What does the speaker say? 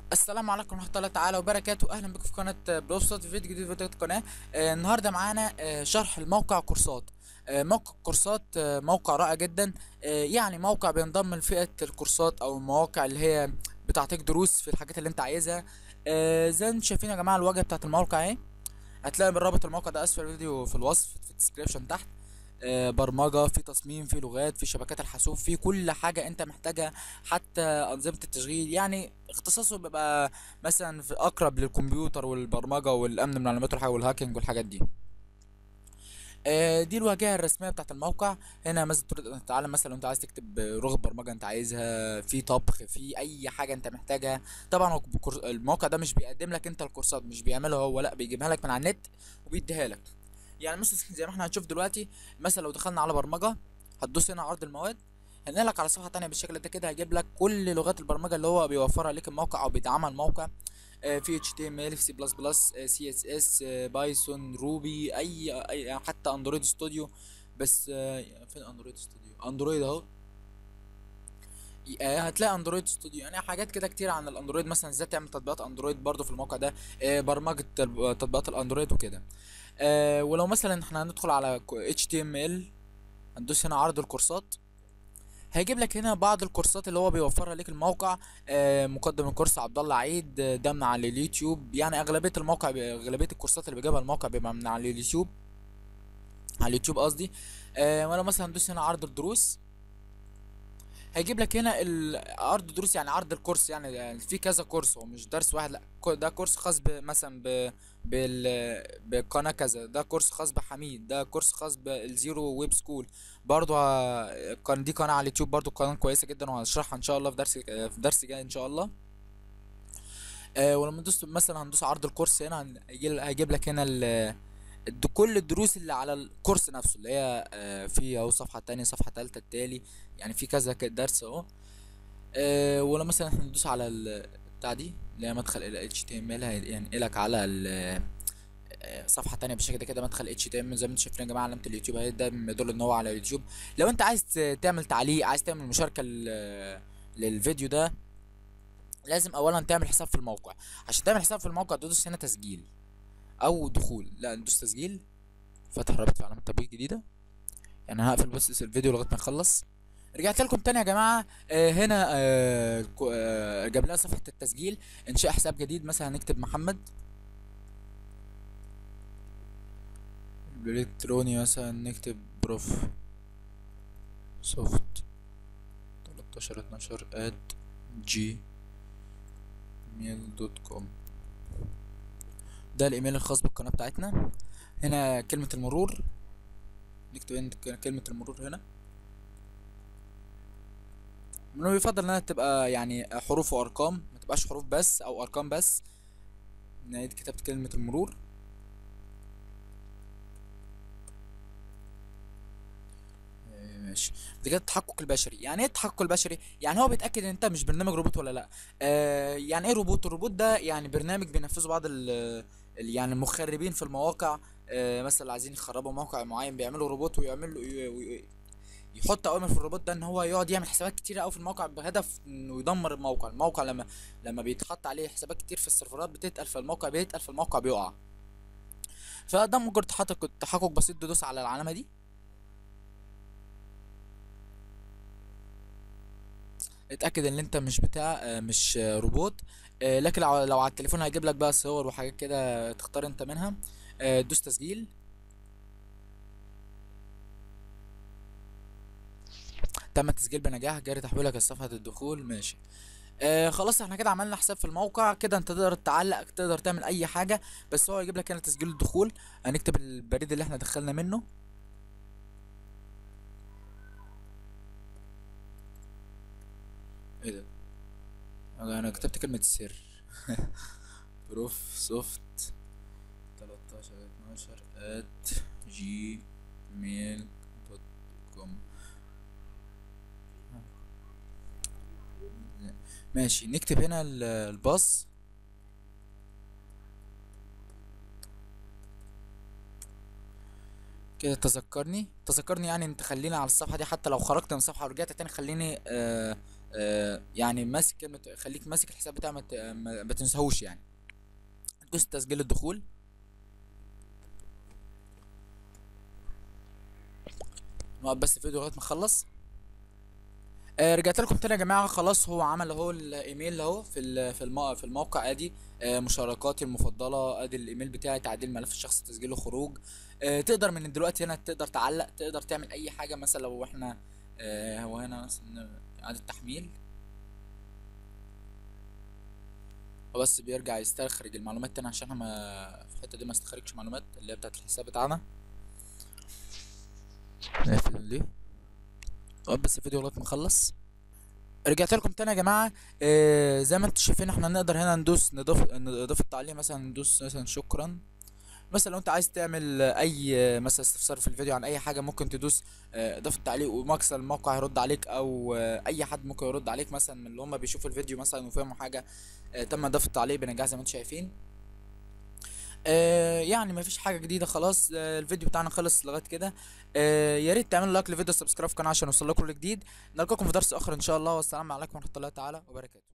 السلام عليكم ورحمة الله تعالى وبركاته أهلا بكم في قناة بروفسات في فيديو جديد في فيديو القناة آه النهاردة معانا آه شرح الموقع كورسات آه موقع كورسات آه موقع رائع جدا آه يعني موقع بينضم لفئة الكورسات أو المواقع اللي هي بتعطيك دروس في الحاجات اللي أنت عايزها آه زي ما انتم شايفين يا جماعة الواجهة بتاعت الموقع اهي هتلاقي من رابط الموقع ده أسفل الفيديو في الوصف في الديسكريبشن تحت آه، برمجة في تصميم في لغات في شبكات الحاسوب في كل حاجة انت محتاجها حتى أنظمة التشغيل يعني اختصاصه بيبقى مثلا في أقرب للكمبيوتر والبرمجة والأمن من المعلومات والحاجة والهاكينج والحاجات دي آه، دي الواجهة الرسمية بتاعت الموقع هنا مثلا تريد تتعلم مثلا لو انت عايز تكتب لغة برمجة انت عايزها في طبخ في اي حاجة انت محتاجها طبعا هو الكور- الموقع ده مش بيقدم لك انت الكورسات مش بيعملها هو لا بيجيبها لك من على النت وبيديها لك يعني مثلا زي ما احنا هنشوف دلوقتي مثلا لو دخلنا على برمجة هتدوس هنا عرض المواد هنلاقي لك على صفحة تانية بالشكل ده كده هيجيب لك كل لغات البرمجة اللي هو بيوفرها لك الموقع او بيدعمها الموقع آه، في اتش تي ام ال في سي بلس بلس سي اس اس بايثون روبي اي اي حتى اندرويد ستوديو بس آه، فين اندرويد ستوديو اندرويد اهو آه، هتلاقي اندرويد ستوديو يعني حاجات كده كتير عن الاندرويد مثلا ازاي تعمل تطبيقات اندرويد برضو في الموقع ده آه، برمجة تل- تطبيقات الاندرويد وكده آه، ولو مثلا احنا هندخل على اتش تي ام ال هندوس هنا عرض الكورسات هيجيب لك هنا بعض الكورسات اللي هو بيوفرها لك الموقع آه، مقدم الكورس عبد الله عيد آه، ده من على اليوتيوب يعني اغلبيه الموقع اغلبيه الكورسات اللي بيجيبها الموقع بيبقى من على اليوتيوب على اليوتيوب قصدي آه، وانا مثلا هندوس هنا عرض الدروس هيجيب لك هنا ال- عرض دروس يعني عرض الكورس يعني, يعني في كذا كورس هو مش درس واحد لا كو- ده كورس خاص ب- مثلا ب بال بقناة كذا ده كورس خاص بحميد ده كورس خاص بالزيرو ويب سكول برضو ه- كان دي قناة على اليوتيوب برضو قناة كويسة جدا وهشرحها ان شاء الله في درس في درس جاي ان شاء الله آه ولما ندوس مثلا هندوس عرض الكورس هنا هن- هيجي- هيجيب لك هنا ال الد- كل الدروس اللي على الكورس نفسه اللي هي آه في اهو صفحة تانية صفحة تالتة التالي يعني في كذا ك- درس اهو آه ولو مثلا احنا ندوس على ال- بتاع دي اللي هي مدخل ال HTML هينقلك على ال- آه، صفحة تانية بالشكل ده كده مدخل HTML زي ما انتم شايفين يا جماعة علامة اليوتيوب اهي ده بيدل ان هو على اليوتيوب لو انت عايز ت- تعمل تعليق عايز تعمل مشاركة لل- للفيديو ده لازم اولا تعمل حساب في الموقع عشان تعمل حساب في الموقع تدوس هنا تسجيل او دخول لا ندوس تسجيل فتح رابط في علامة تطبيق جديدة يعني هقفل بس الفيديو لغايه ما يخلص رجعت لكم تاني يا جماعه آه هنا آه كو- آه جاب لنا صفحه التسجيل انشاء حساب جديد مثلا هنكتب محمد الالكتروني مثلا نكتب بروف سوفت 13 12 ات جي ميل دوت كوم ده الايميل الخاص بالقناه بتاعتنا هنا كلمه المرور نكتب هنا كلمه المرور هنا من هو يفضل انها تبقى يعني حروف وارقام ما تبقاش حروف بس او ارقام بس نعيد كتابة كلمة المرور آه، ماشي ده كده التحقق البشري يعني ايه التحقق البشري يعني هو بيتاكد ان انت مش برنامج روبوت ولا لا آه يعني ايه روبوت الروبوت ده يعني برنامج بينفذه بعض ال ال- يعني المخربين في المواقع آه مثلا اللي عايزين يخربوا موقع معين بيعملوا روبوت ويعملوا ي- ي- يحط اوامر في الروبوت ده ان هو يقعد يعمل حسابات كتيره قوي في الموقع بهدف انه يدمر الموقع الموقع لما لما بيتحط عليه حسابات كتير في السيرفرات بتتقل فالموقع بيتقل فالموقع بيقع فده مجرد تحقق تحقق بسيط تدوس على العلامه دي اتاكد ان انت مش بتاع آه، مش آه، روبوت آه، لكن لو لو على التليفون هيجيب لك بقى صور وحاجات كده تختار انت منها آه، دوس تسجيل تم التسجيل بنجاح جاري تحويلك لصفحة الدخول ماشي آه خلاص احنا كده عملنا حساب في الموقع كده انت تقدر تعلق تقدر تعمل اي حاجة بس هو يجيب لك هنا تسجيل الدخول هنكتب البريد اللي احنا دخلنا منه ايه ده انا كتبت كلمة سر بروف سوفت 13 12 ات جي ميل دوت كوم ماشي نكتب هنا ال- الباص كده تذكرني تذكرني يعني انت خليني على الصفحة دي حتى لو خرجت من الصفحة ورجعت تاني خليني آه آه يعني ماسك كلمه خليك ماسك الحساب بتاعك ما ت- ما ما تنساهوش يعني دوس تسجيل الدخول نقعد بس الفيديو لغايه ما اخلص آه رجعت لكم تاني يا جماعه خلاص هو عمل اهو الايميل اهو في ال- في المو... في الموقع ادي آه مشاركاتي المفضله ادي الايميل بتاعي تعديل ملف الشخص تسجيل وخروج آه تقدر من دلوقتي هنا تقدر تعلق تقدر تعمل اي حاجه مثلا لو احنا آه هو هنا مثلا اعاده تحميل هو بس بيرجع يستخرج المعلومات تاني عشان ما في الحته دي ما استخرجش معلومات اللي هي بتاعت الحساب بتاعنا نقفل دي طب بس الفيديو لغايه ما اخلص رجعت لكم تاني يا جماعه آه زي ما انتم شايفين احنا نقدر هنا ندوس نضيف نضيف التعليق مثلا ندوس مثلا شكرا مثلا لو انت عايز تعمل اي آه، مثلا استفسار في الفيديو عن اي حاجه ممكن تدوس آه، اضافه تعليق ومكسر الموقع هيرد عليك او آه، اي حد ممكن يرد عليك مثلا من اللي هم بيشوفوا الفيديو مثلا وفهموا حاجه آه، تم اضافه التعليق بنجاح زي ما انتم شايفين آه يعني مفيش حاجه جديده خلاص آه الفيديو بتاعنا خلص لغايه كده آه يا ريت تعملوا لايك للفيديو سبسكرايب في القناه عشان يوصل لكم كل جديد نلقاكم في درس اخر ان شاء الله والسلام عليكم ورحمه الله تعالى وبركاته